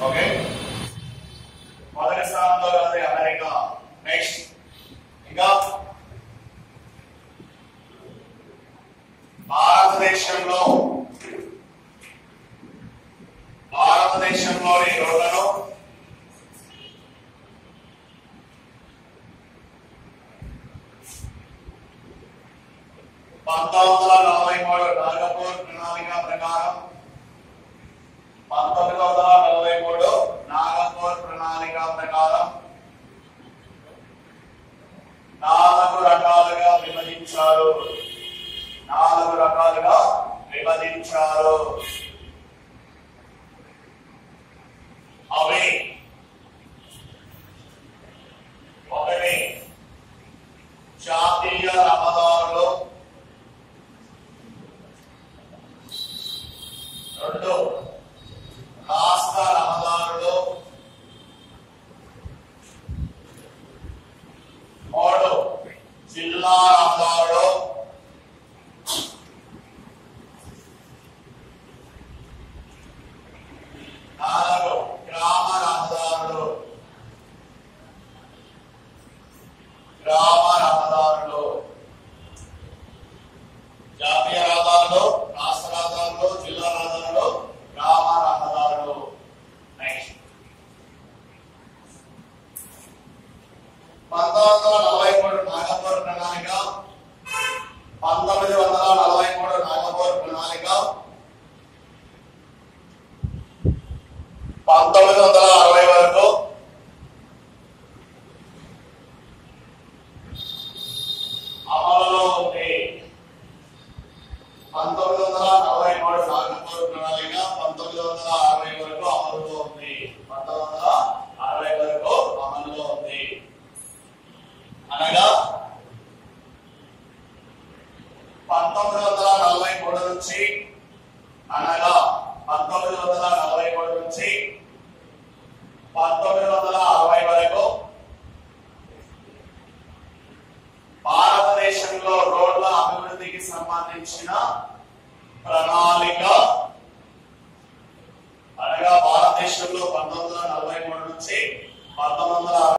okay మొదటి స్థానంలో ఉన్నది అమెరికా నెక్స్ట్ ఇంకా భారతదేశంలో భారతదేశంలోని రోడ్లను పంతొమ్మిది వందల నలభై మూడు నాగపూర్ ప్రణాళిక ప్రకారం పంతొమ్మిది వందల నలభై మూడు నాగపూర్ ప్రణాళిక ప్రకారం నాలుగు రకాలుగా విభజించారు నాలుగు రకాలుగా విభజించారు అవి ఒకటి జాతీయ రహదారులు రెండు రాష్ట్ర రహదారులు మూడు జిల్లా రహదారులు నాలుగు గ్రామ రహదారులు గ్రామ రహదారులు జాతీయ రహదారులు రాష్ట్ర రహదారులు జిల్లా రహదారులు గ్రామ రహదారులు నెక్స్ట్ పంతొమ్మిది వందల నలభై మూడు నాగపూర్ ప్రణాళిక పంతొమ్మిది వందల నలభై మూడు నాగపూర్ ప్రణాళిక పంతొమ్మిది వందల అరవై వరకు అమలులో ఉంది పంతొమ్మిది వందల నలభై మూడు నాగపూర్ ప్రణాళిక పంతొమ్మిది వందల అరవై వరకు అమలులో ఉంది పంతొమ్మిది వందల అరవై వరకు అమలులో ఉంది అనగా పంతొమ్మిది వందల నలభై మూడు నుంచి అనగా పంతొమ్మిది వందల నలభై మూడు నుంచి పంతొమ్మిది వందల అరవై వరకు భారతదేశంలో రోడ్ల అభివృద్ధికి సంబంధించిన ప్రణాళిక అనగా భారతదేశంలో పంతొమ్మిది వందల నలభై మూడు నుంచి పంతొమ్మిది వందల